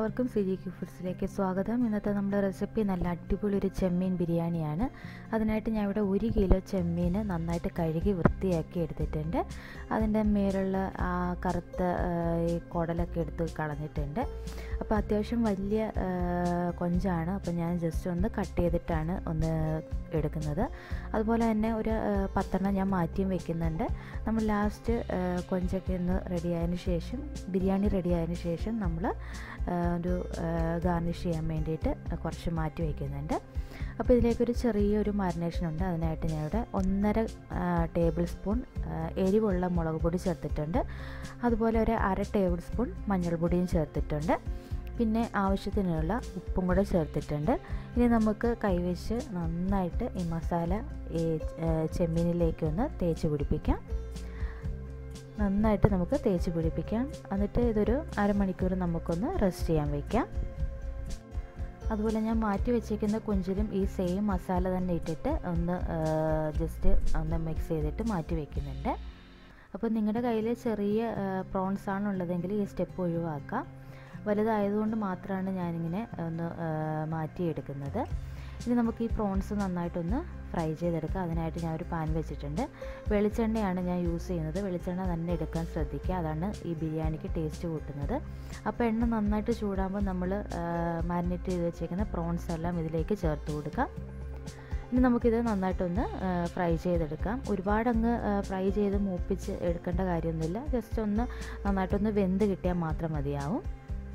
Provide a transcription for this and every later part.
എല്ലാവർക്കും സിജി ക്യൂ ഫുഡ്സിലേക്ക് സ്വാഗതം ഇന്നത്തെ നമ്മുടെ റെസിപ്പി നല്ല അടിപൊളി ഒരു ചെമ്മീൻ ബിരിയാണിയാണ് അതിനായിട്ട് ഞാൻ ഇവിടെ ഒരു കിലോ ചെമ്മീൻ നന്നായിട്ട് കഴുകി വൃത്തിയാക്കി എടുത്തിട്ടുണ്ട് അതിൻ്റെ മേലുള്ള ആ കറുത്ത ഈ കുടലൊക്കെ എടുത്ത് കളഞ്ഞിട്ടുണ്ട് അപ്പോൾ അത്യാവശ്യം വലിയ കൊഞ്ചാണ് അപ്പോൾ ഞാൻ ജസ്റ്റ് ഒന്ന് കട്ട് ചെയ്തിട്ടാണ് ഒന്ന് എടുക്കുന്നത് അതുപോലെ തന്നെ ഒരു പത്തെണ്ണം ഞാൻ മാറ്റിയും വെക്കുന്നുണ്ട് നമ്മൾ ലാസ്റ്റ് കൊഞ്ചൊക്കെ ഒന്ന് റെഡിയായതിന് ശേഷം ബിരിയാണി റെഡിയായതിന് ശേഷം നമ്മൾ ഒരു ഗാർണിഷ് ചെയ്യാൻ വേണ്ടിയിട്ട് കുറച്ച് മാറ്റി വയ്ക്കുന്നുണ്ട് അപ്പോൾ ഇതിലേക്കൊരു ചെറിയൊരു മാരിനേഷൻ ഉണ്ട് അതിനായിട്ട് ഞാൻ ഇവിടെ ഒന്നര ടേബിൾ സ്പൂൺ എരിവുള്ള മുളക് പൊടി ചേർത്തിട്ടുണ്ട് അതുപോലെ ഒരു അര ടേബിൾ സ്പൂൺ മഞ്ഞൾപ്പൊടിയും ചേർത്തിട്ടുണ്ട് പിന്നെ ആവശ്യത്തിനുള്ള ഉപ്പും കൂടെ ചേർത്തിട്ടുണ്ട് ഇനി നമുക്ക് കൈവച്ച് നന്നായിട്ട് ഈ മസാല ഈ ചെമ്മീനിലേക്കൊന്ന് തേച്ച് പിടിപ്പിക്കാം നന്നായിട്ട് നമുക്ക് തേച്ച് പിടിപ്പിക്കാം എന്നിട്ട് ഇതൊരു അരമണിക്കൂർ നമുക്കൊന്ന് റെസ്റ്റ് ചെയ്യാൻ വയ്ക്കാം അതുപോലെ ഞാൻ മാറ്റി വെച്ചേക്കുന്ന കുഞ്ചിലും ഈ സെയിം മസാല തന്നെ ഇട്ടിട്ട് ഒന്ന് ജസ്റ്റ് ഒന്ന് മിക്സ് ചെയ്തിട്ട് മാറ്റി വെക്കുന്നുണ്ട് അപ്പോൾ നിങ്ങളുടെ കയ്യിൽ ചെറിയ പ്രോൺസ് ആണ് ഉള്ളതെങ്കിൽ ഈ സ്റ്റെപ്പ് ഒഴിവാക്കാം വലുതായതുകൊണ്ട് മാത്രമാണ് ഞാനിങ്ങനെ ഒന്ന് മാറ്റിയെടുക്കുന്നത് ഇനി നമുക്ക് ഈ പ്രോൺസ് നന്നായിട്ടൊന്ന് ഫ്രൈ ചെയ്തെടുക്കുക അതിനായിട്ട് ഞാൻ ഒരു പാൻ വെച്ചിട്ടുണ്ട് വെളിച്ചെണ്ണയാണ് ഞാൻ യൂസ് ചെയ്യുന്നത് വെളിച്ചെണ്ണ തന്നെ എടുക്കാൻ ശ്രദ്ധിക്കുക അതാണ് ഈ ബിരിയാണിക്ക് ടേസ്റ്റ് കൂട്ടുന്നത് അപ്പോൾ എണ്ണ നന്നായിട്ട് ചൂടാകുമ്പോൾ നമ്മൾ മാരിനേറ്റ് ചെയ്ത് വെച്ചേക്കുന്ന പ്രോൺസ് എല്ലാം ഇതിലേക്ക് ചേർത്ത് കൊടുക്കാം ഇനി നമുക്കിത് നന്നായിട്ടൊന്ന് ഫ്രൈ ചെയ്തെടുക്കാം ഒരുപാട് അങ്ങ് ഫ്രൈ ചെയ്ത് മൂപ്പിച്ച് എടുക്കേണ്ട കാര്യമൊന്നുമില്ല ജസ്റ്റ് ഒന്ന് നന്നായിട്ടൊന്ന് വെന്ത് കിട്ടിയാൽ മാത്രം മതിയാവും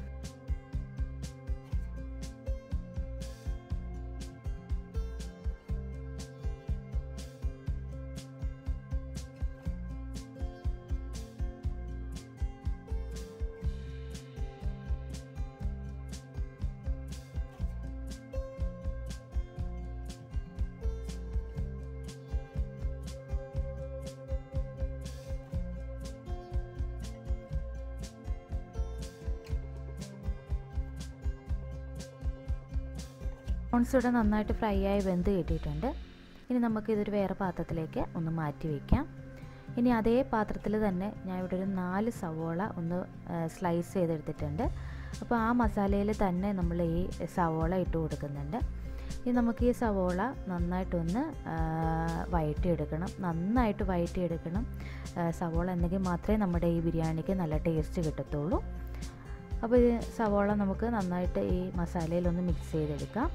പ്രോൺസ് ഇവിടെ നന്നായിട്ട് ഫ്രൈ ആയി വെന്ത് കിട്ടിയിട്ടുണ്ട് ഇനി നമുക്കിതൊരു വേറെ പാത്രത്തിലേക്ക് ഒന്ന് മാറ്റി വയ്ക്കാം ഇനി അതേ പാത്രത്തിൽ തന്നെ ഞാൻ ഇവിടെ ഒരു നാല് സവോള ഒന്ന് സ്ലൈസ് ചെയ്തെടുത്തിട്ടുണ്ട് അപ്പോൾ ആ മസാലയിൽ തന്നെ നമ്മൾ ഈ സവോള ഇട്ട് കൊടുക്കുന്നുണ്ട് ഇനി നമുക്ക് ഈ സവോള നന്നായിട്ടൊന്ന് വഴറ്റിയെടുക്കണം നന്നായിട്ട് വഴറ്റിയെടുക്കണം സവോള എന്നെങ്കിൽ മാത്രമേ നമ്മുടെ ഈ ബിരിയാണിക്ക് നല്ല ടേസ്റ്റ് കിട്ടത്തുള്ളൂ അപ്പോൾ ഈ സവോള നമുക്ക് നന്നായിട്ട് ഈ മസാലയിലൊന്ന് മിക്സ് ചെയ്തെടുക്കാം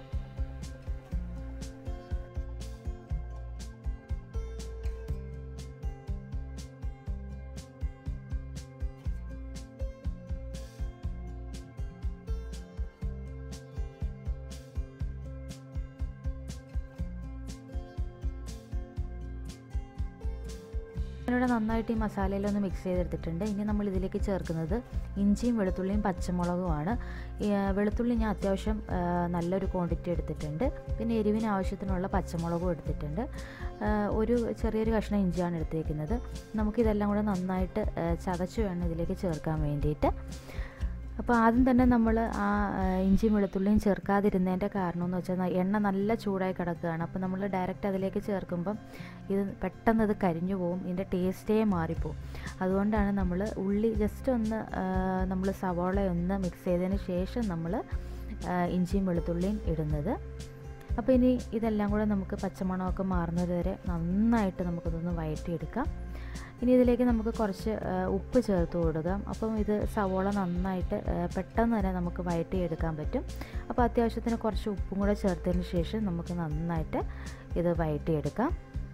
ഞാനിവിടെ നന്നായിട്ട് ഈ മസാലയിലൊന്ന് മിക്സ് ചെയ്തെടുത്തിട്ടുണ്ട് ഇനി നമ്മൾ ഇതിലേക്ക് ചേർക്കുന്നത് ഇഞ്ചിയും വെളുത്തുള്ളിയും പച്ചമുളകുമാണ് വെളുത്തുള്ളി ഞാൻ അത്യാവശ്യം നല്ലൊരു ക്വാണ്ടിറ്റി എടുത്തിട്ടുണ്ട് പിന്നെ എരിവിന് ആവശ്യത്തിനുള്ള പച്ചമുളകും എടുത്തിട്ടുണ്ട് ഒരു ചെറിയൊരു കഷ്ണം ഇഞ്ചിയാണ് എടുത്തിരിക്കുന്നത് നമുക്കിതെല്ലാം കൂടെ നന്നായിട്ട് ചതച്ച് വേണം ഇതിലേക്ക് ചേർക്കാൻ വേണ്ടിയിട്ട് അപ്പോൾ ആദ്യം തന്നെ നമ്മൾ ആ ഇഞ്ചിയും വെളുത്തുള്ളിയും ചേർക്കാതിരുന്നതിൻ്റെ കാരണം എന്ന് വെച്ചാൽ എണ്ണ നല്ല ചൂടായി കിടക്കുകയാണ് അപ്പോൾ നമ്മൾ ഡയറക്റ്റ് അതിലേക്ക് ചേർക്കുമ്പം ഇത് പെട്ടെന്ന് ഇത് കരിഞ്ഞു പോകും ഇതിൻ്റെ ടേസ്റ്റേ മാറിപ്പോവും അതുകൊണ്ടാണ് നമ്മൾ ഉള്ളി ജസ്റ്റ് ഒന്ന് നമ്മൾ സവോള ഒന്ന് മിക്സ് ചെയ്തതിന് ശേഷം നമ്മൾ ഇഞ്ചിയും വെളുത്തുള്ളിയും ഇടുന്നത് അപ്പോൾ ഇനി ഇതെല്ലാം കൂടെ നമുക്ക് പച്ചമണമൊക്കെ മാറുന്നത് വരെ നന്നായിട്ട് നമുക്കിതൊന്ന് വഴറ്റിയെടുക്കാം ഇനി ഇതിലേക്ക് നമുക്ക് കുറച്ച് ഉപ്പ് ചേർത്ത് കൊടുക്കാം അപ്പം ഇത് സവോള നന്നായിട്ട് പെട്ടെന്ന് തന്നെ നമുക്ക് വഴറ്റിയെടുക്കാൻ പറ്റും അപ്പോൾ അത്യാവശ്യത്തിന് കുറച്ച് ഉപ്പും കൂടെ ചേർത്തതിന് ശേഷം നമുക്ക് നന്നായിട്ട് ഇത് വഴറ്റിയെടുക്കാം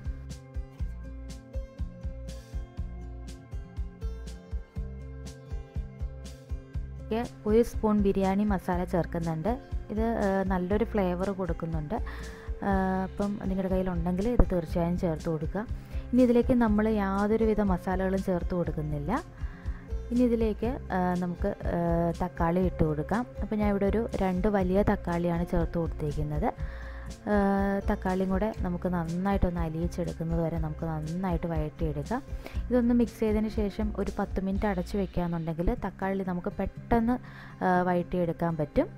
ഒരു സ്പൂൺ ബിരിയാണി മസാല ചേർക്കുന്നുണ്ട് ഇത് നല്ലൊരു ഫ്ലേവർ കൊടുക്കുന്നുണ്ട് അപ്പം നിങ്ങളുടെ കയ്യിലുണ്ടെങ്കിൽ ഇത് തീർച്ചയായും ചേർത്ത് കൊടുക്കുക ഇനി ഇതിലേക്ക് നമ്മൾ യാതൊരുവിധ മസാലകളും ചേർത്ത് കൊടുക്കുന്നില്ല ഇനി ഇതിലേക്ക് നമുക്ക് തക്കാളി ഇട്ട് കൊടുക്കാം അപ്പോൾ ഞാൻ ഇവിടെ ഒരു രണ്ട് വലിയ തക്കാളിയാണ് ചേർത്ത് കൊടുത്തിരിക്കുന്നത് തക്കാളിയും കൂടെ നമുക്ക് നന്നായിട്ടൊന്ന് അലിയിച്ചെടുക്കുന്നത് വരെ നമുക്ക് നന്നായിട്ട് വഴറ്റിയെടുക്കാം ഇതൊന്ന് മിക്സ് ചെയ്തതിന് ശേഷം ഒരു പത്ത് മിനിറ്റ് അടച്ചു വെക്കുകയാണെന്നുണ്ടെങ്കിൽ തക്കാളി നമുക്ക് പെട്ടെന്ന് വഴറ്റിയെടുക്കാൻ പറ്റും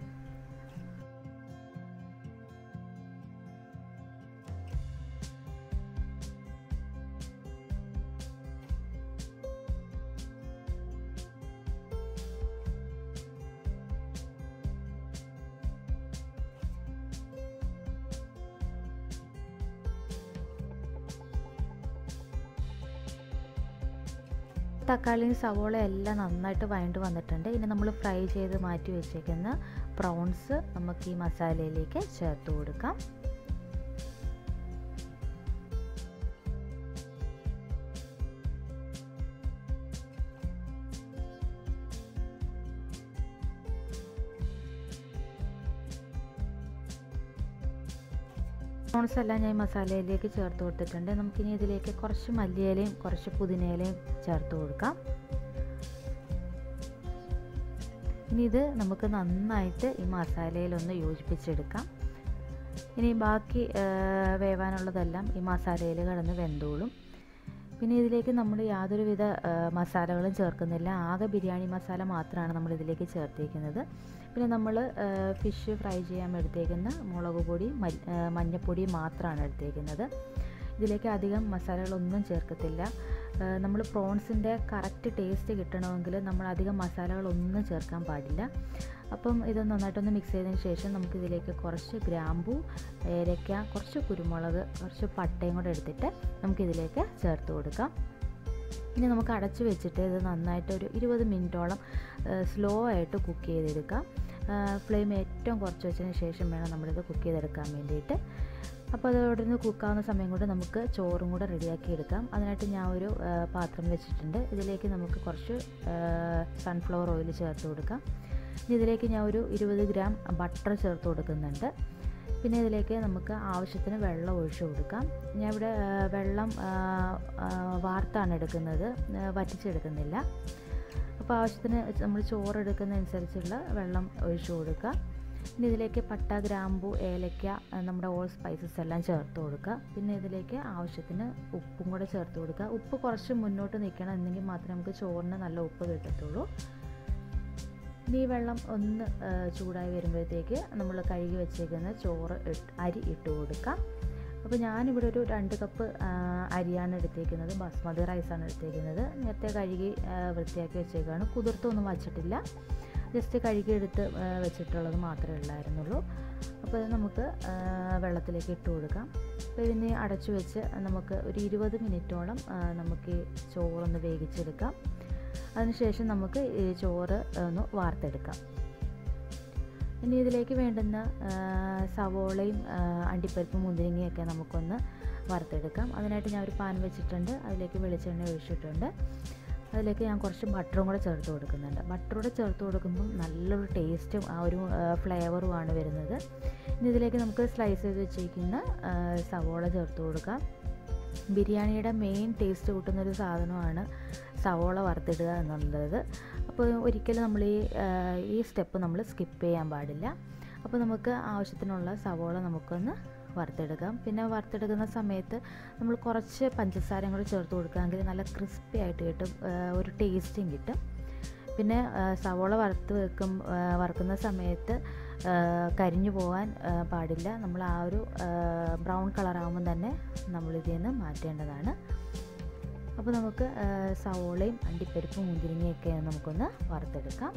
തക്കാളിയും സവോളയും എല്ലാം നന്നായിട്ട് വഴണ്ട് വന്നിട്ടുണ്ട് ഇനി നമ്മൾ ഫ്രൈ ചെയ്ത് മാറ്റി വെച്ചേക്കുന്ന പ്രോൺസ് നമുക്ക് ഈ മസാലയിലേക്ക് ചേർത്ത് കൊടുക്കാം പ്രോൺസ് എല്ലാം ഞാൻ മസാലയിലേക്ക് ചേർത്ത് കൊടുത്തിട്ടുണ്ട് നമുക്കിനി ഇതിലേക്ക് കുറച്ച് മല്ലിയിലയും കുറച്ച് പുതിനയിലയും ചേർത്ത് കൊടുക്കാം ഇനി ഇത് നമുക്ക് നന്നായിട്ട് ഈ മസാലയിലൊന്ന് യോജിപ്പിച്ചെടുക്കാം ഇനി ബാക്കി വേവാനുള്ളതെല്ലാം ഈ മസാലയിൽ കിടന്ന് വെന്തോളും പിന്നെ ഇതിലേക്ക് നമ്മൾ യാതൊരുവിധ മസാലകളും ചേർക്കുന്നില്ല ആകെ ബിരിയാണി മസാല മാത്രമാണ് നമ്മൾ ഇതിലേക്ക് ചേർത്തേക്കുന്നത് പിന്നെ നമ്മൾ ഫിഷ് ഫ്രൈ ചെയ്യാൻ എടുത്തേക്കുന്ന മുളക് പൊടി മഞ്ഞൾപ്പൊടി മാത്രമാണ് എടുത്തേക്കുന്നത് ഇതിലേക്ക് അധികം മസാലകളൊന്നും ചേർക്കത്തില്ല നമ്മൾ പ്രോൺസിൻ്റെ കറക്റ്റ് ടേസ്റ്റ് കിട്ടണമെങ്കിൽ നമ്മൾ അധികം മസാലകളൊന്നും ചേർക്കാൻ പാടില്ല അപ്പം ഇത് നന്നായിട്ടൊന്ന് മിക്സ് ചെയ്തതിന് ശേഷം നമുക്കിതിലേക്ക് കുറച്ച് ഗ്രാമ്പൂ ഏലക്ക കുറച്ച് കുരുമുളക് കുറച്ച് പട്ടയും കൂടെ എടുത്തിട്ട് നമുക്കിതിലേക്ക് ചേർത്ത് കൊടുക്കാം ഇനി നമുക്ക് അടച്ച് വെച്ചിട്ട് ഇത് നന്നായിട്ട് ഒരു ഇരുപത് മിനിറ്റോളം സ്ലോ ആയിട്ട് കുക്ക് ചെയ്തെടുക്കാം ഫ്ലെയിം ഏറ്റവും കുറച്ച് വെച്ചതിന് ശേഷം വേണം നമ്മളിത് കുക്ക് ചെയ്തെടുക്കാൻ വേണ്ടിയിട്ട് അപ്പോൾ അതോടെ നിന്ന് കുക്കാവുന്ന സമയം കൊണ്ട് നമുക്ക് ചോറും കൂടെ റെഡിയാക്കി എടുക്കാം അതിനായിട്ട് ഞാൻ ഒരു പാത്രം വെച്ചിട്ടുണ്ട് ഇതിലേക്ക് നമുക്ക് കുറച്ച് സൺഫ്ലവർ ഓയിൽ ചേർത്ത് കൊടുക്കാം ഇനി ഇതിലേക്ക് ഞാൻ ഒരു ഇരുപത് ഗ്രാം ബട്ടർ ചേർത്ത് കൊടുക്കുന്നുണ്ട് പിന്നെ ഇതിലേക്ക് നമുക്ക് ആവശ്യത്തിന് വെള്ളം ഒഴിച്ചു കൊടുക്കാം ഞാൻ ഇവിടെ വെള്ളം വാർത്താണ് എടുക്കുന്നത് വറ്റിച്ചെടുക്കുന്നില്ല അപ്പോൾ ആവശ്യത്തിന് നമ്മൾ ചോറ് എടുക്കുന്നതനുസരിച്ചുള്ള വെള്ളം ഒഴിച്ചു കൊടുക്കുക ഇനി ഇതിലേക്ക് പട്ട ഗ്രാമ്പു ഏലക്ക നമ്മുടെ ഓൾ സ്പൈസസ് എല്ലാം ചേർത്ത് കൊടുക്കുക പിന്നെ ഇതിലേക്ക് ആവശ്യത്തിന് ഉപ്പും കൂടെ ചേർത്ത് കൊടുക്കുക ഉപ്പ് കുറച്ച് മുന്നോട്ട് നിൽക്കണം എന്നെങ്കിൽ മാത്രമേ നമുക്ക് ചോറിന് നല്ല ഉപ്പ് കിട്ടത്തുള്ളൂ ഇനി ഈ വെള്ളം ഒന്ന് ചൂടായി വരുമ്പോഴത്തേക്ക് നമ്മൾ കഴുകി വെച്ചേക്കുന്ന ചോറ് അരി ഇട്ട് കൊടുക്കാം അപ്പോൾ ഞാനിവിടെ ഒരു രണ്ട് കപ്പ് അരിയാണ് എടുത്തേക്കുന്നത് ബസ്മതി റൈസാണ് എടുത്തേക്കുന്നത് നേരത്തെ കഴുകി വൃത്തിയാക്കി വെച്ചേക്കാണ് കുതിർത്തൊന്നും വച്ചിട്ടില്ല ജസ്റ്റ് കഴുകിയെടുത്ത് വെച്ചിട്ടുള്ളത് മാത്രമേ ഉള്ളായിരുന്നുള്ളൂ അപ്പോൾ ഇത് നമുക്ക് വെള്ളത്തിലേക്ക് ഇട്ട് കൊടുക്കാം അപ്പോൾ ഇതിനെ അടച്ചു വെച്ച് നമുക്ക് ഒരു ഇരുപത് മിനിറ്റോളം നമുക്ക് ഈ ചോറൊന്ന് വേവിച്ചെടുക്കാം അതിനുശേഷം നമുക്ക് ഈ ചോറ് ഒന്ന് വാർത്തെടുക്കാം ഇനി ഇതിലേക്ക് വേണ്ടുന്ന സവോളയും അണ്ടിപ്പരിപ്പും മുന്തിരിങ്ങയൊക്കെ നമുക്കൊന്ന് വറുത്തെടുക്കാം അതിനായിട്ട് ഞാൻ ഒരു പാൻ വെച്ചിട്ടുണ്ട് അതിലേക്ക് വെളിച്ചെണ്ണ ഒഴിച്ചിട്ടുണ്ട് അതിലേക്ക് ഞാൻ കുറച്ച് ബട്ടറും കൂടെ ചേർത്ത് കൊടുക്കുന്നുണ്ട് ബട്ടർ കൂടെ ചേർത്ത് കൊടുക്കുമ്പം നല്ലൊരു ടേസ്റ്റും ആ ഒരു ഫ്ലേവറുമാണ് വരുന്നത് ഇനി ഇതിലേക്ക് നമുക്ക് സ്ലൈസ് ചെയ്ത് വെച്ചിരിക്കുന്ന സവോള ചേർത്ത് കൊടുക്കാം ബിരിയാണിയുടെ മെയിൻ ടേസ്റ്റ് കൂട്ടുന്നൊരു സാധനമാണ് സവോള വറുത്തിടുക എന്നുള്ളത് അപ്പോൾ ഒരിക്കലും നമ്മൾ ഈ ഈ സ്റ്റെപ്പ് നമ്മൾ സ്കിപ്പ് ചെയ്യാൻ പാടില്ല അപ്പോൾ നമുക്ക് ആവശ്യത്തിനുള്ള സവോള നമുക്കൊന്ന് വറുത്തെടുക്കാം പിന്നെ വറുത്തെടുക്കുന്ന സമയത്ത് നമ്മൾ കുറച്ച് പഞ്ചസാരയും കൂടി ചേർത്ത് കൊടുക്കുകയാണെങ്കിൽ നല്ല ക്രിസ്പി ആയിട്ട് കിട്ടും ഒരു ടേസ്റ്റും കിട്ടും പിന്നെ സവോള വറുത്ത് വെക്കും വറുക്കുന്ന സമയത്ത് കരിഞ്ഞു പോകാൻ പാടില്ല നമ്മൾ ആ ഒരു ബ്രൗൺ കളറാകുമ്പം തന്നെ നമ്മളിതിൽ നിന്ന് മാറ്റേണ്ടതാണ് അപ്പോൾ നമുക്ക് സവോളയും അണ്ടിപ്പരിപ്പും മുന്തിരിങ്ങയൊക്കെ നമുക്കൊന്ന് വറുത്തെടുക്കാം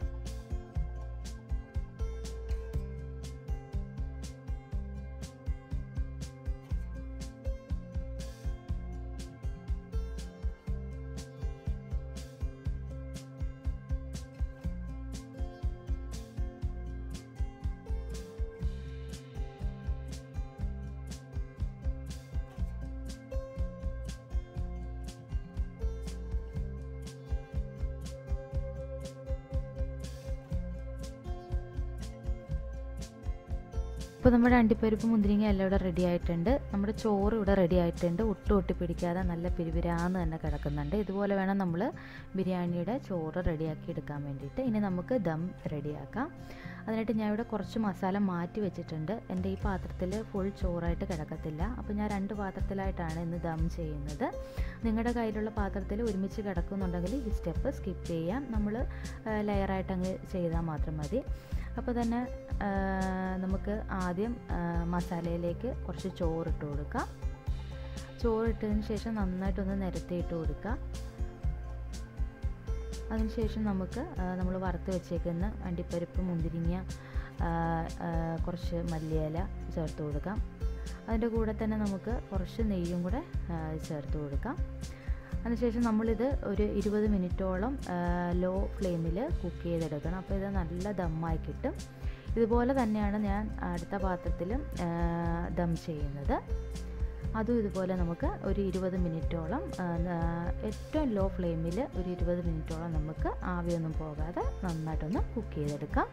ഇപ്പോൾ നമ്മുടെ അണ്ടിപ്പരിപ്പ് മുന്തിരിങ്ങ എല്ലാം ഇവിടെ റെഡി ആയിട്ടുണ്ട് നമ്മുടെ ചോറ് ഇവിടെ റെഡി ആയിട്ടുണ്ട് ഒട്ടും ഒട്ടി പിടിക്കാതെ നല്ല പിരിവിരാന്ന് തന്നെ കിടക്കുന്നുണ്ട് ഇതുപോലെ വേണം നമ്മൾ ബിരിയാണിയുടെ ചോറ് റെഡിയാക്കി എടുക്കാൻ വേണ്ടിയിട്ട് ഇനി നമുക്ക് ദം റെഡിയാക്കാം അതിനായിട്ട് ഞാൻ ഇവിടെ കുറച്ച് മസാല മാറ്റി വെച്ചിട്ടുണ്ട് എൻ്റെ ഈ പാത്രത്തിൽ ഫുൾ ചോറായിട്ട് കിടക്കത്തില്ല അപ്പോൾ ഞാൻ രണ്ട് പാത്രത്തിലായിട്ടാണ് ഇന്ന് ദം ചെയ്യുന്നത് നിങ്ങളുടെ കയ്യിലുള്ള പാത്രത്തിൽ ഒരുമിച്ച് കിടക്കുന്നുണ്ടെങ്കിൽ ഈ സ്റ്റെപ്പ് സ്കിപ്പ് ചെയ്യാം നമ്മൾ ലെയറായിട്ട് അങ്ങ് ചെയ്താൽ മാത്രം മതി അപ്പോൾ തന്നെ നമുക്ക് ആദ്യം മസാലയിലേക്ക് കുറച്ച് ചോറിട്ട് കൊടുക്കാം ചോറിട്ടതിന് ശേഷം നന്നായിട്ടൊന്ന് നിരത്തിയിട്ട് കൊടുക്കുക അതിനുശേഷം നമുക്ക് നമ്മൾ വറുത്ത് വെച്ചേക്കുന്ന അണ്ടിപ്പരിപ്പ് മുന്തിരിങ്ങ കുറച്ച് മല്ലിയില ചേർത്ത് കൊടുക്കാം അതിൻ്റെ കൂടെ തന്നെ നമുക്ക് കുറച്ച് നെയ്യും കൂടെ ചേർത്ത് കൊടുക്കാം അതിനുശേഷം നമ്മളിത് ഒരു ഇരുപത് മിനിറ്റോളം ലോ ഫ്ലെയിമിൽ കുക്ക് ചെയ്തെടുക്കണം അപ്പോൾ ഇത് നല്ല ദമ്മായി കിട്ടും ഇതുപോലെ തന്നെയാണ് ഞാൻ അടുത്ത പാത്രത്തിലും ദം ചെയ്യുന്നത് അതും ഇതുപോലെ നമുക്ക് ഒരു ഇരുപത് മിനിറ്റോളം ഏറ്റവും ലോ ഫ്ലെയിമിൽ ഒരു ഇരുപത് മിനിറ്റോളം നമുക്ക് ആവിയൊന്നും പോകാതെ നന്നായിട്ടൊന്ന് കുക്ക് ചെയ്തെടുക്കാം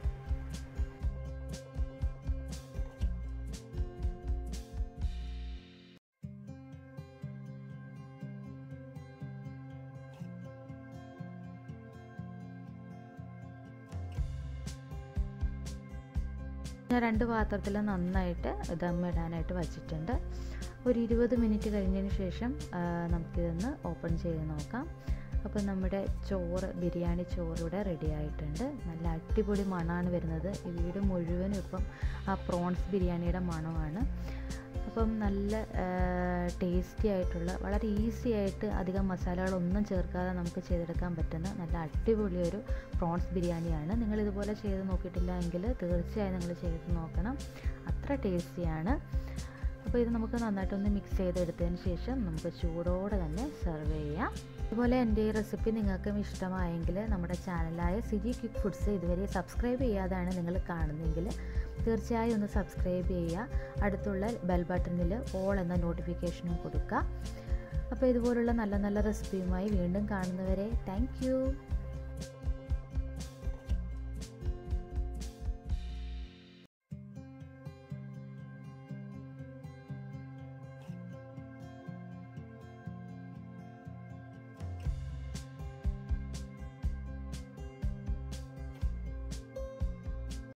ഞാൻ രണ്ട് പാത്രത്തിൽ നന്നായിട്ട് ദമ്മിടാനായിട്ട് വച്ചിട്ടുണ്ട് ഒരു ഇരുപത് മിനിറ്റ് കഴിഞ്ഞതിന് ശേഷം നമുക്കിതൊന്ന് ഓപ്പൺ ചെയ്ത് നോക്കാം അപ്പോൾ നമ്മുടെ ചോറ് ബിരിയാണി ചോറ് ഇവിടെ റെഡി ആയിട്ടുണ്ട് നല്ല അടിപൊളി മണമാണ് വരുന്നത് ഈ വീട് മുഴുവനും ഇപ്പം ആ പ്രോൺസ് ബിരിയാണിയുടെ മണമാണ് അപ്പം നല്ല ടേസ്റ്റി ആയിട്ടുള്ള വളരെ ഈസി ആയിട്ട് അധികം മസാലകളൊന്നും ചേർക്കാതെ നമുക്ക് ചെയ്തെടുക്കാൻ പറ്റുന്ന നല്ല അടിപൊളി ഒരു പ്രോൺസ് ബിരിയാണിയാണ് നിങ്ങൾ ഇതുപോലെ ചെയ്ത് നോക്കിയിട്ടില്ല എങ്കിൽ തീർച്ചയായും നിങ്ങൾ ചെയ്ത് നോക്കണം അത്ര ടേസ്റ്റിയാണ് അപ്പോൾ ഇത് നമുക്ക് നന്നായിട്ടൊന്ന് മിക്സ് ചെയ്തെടുത്തതിന് ശേഷം നമുക്ക് ചൂടോടെ തന്നെ സെർവ് ചെയ്യാം അതുപോലെ എൻ്റെ ഈ റെസിപ്പി നിങ്ങൾക്കും ഇഷ്ടമായെങ്കിൽ നമ്മുടെ ചാനലായ സിജി ക്വിക്ക് ഫുഡ്സ് ഇതുവരെ സബ്സ്ക്രൈബ് ചെയ്യാതാണ് നിങ്ങൾ കാണുന്നതെങ്കിൽ തീർച്ചയായും ഒന്ന് സബ്സ്ക്രൈബ് ചെയ്യുക അടുത്തുള്ള ബെൽ ബട്ടണിൽ ഓൾ എന്ന നോട്ടിഫിക്കേഷനും കൊടുക്കുക അപ്പോൾ ഇതുപോലുള്ള നല്ല നല്ല റെസിപ്പിയുമായി വീണ്ടും കാണുന്നവരെ താങ്ക്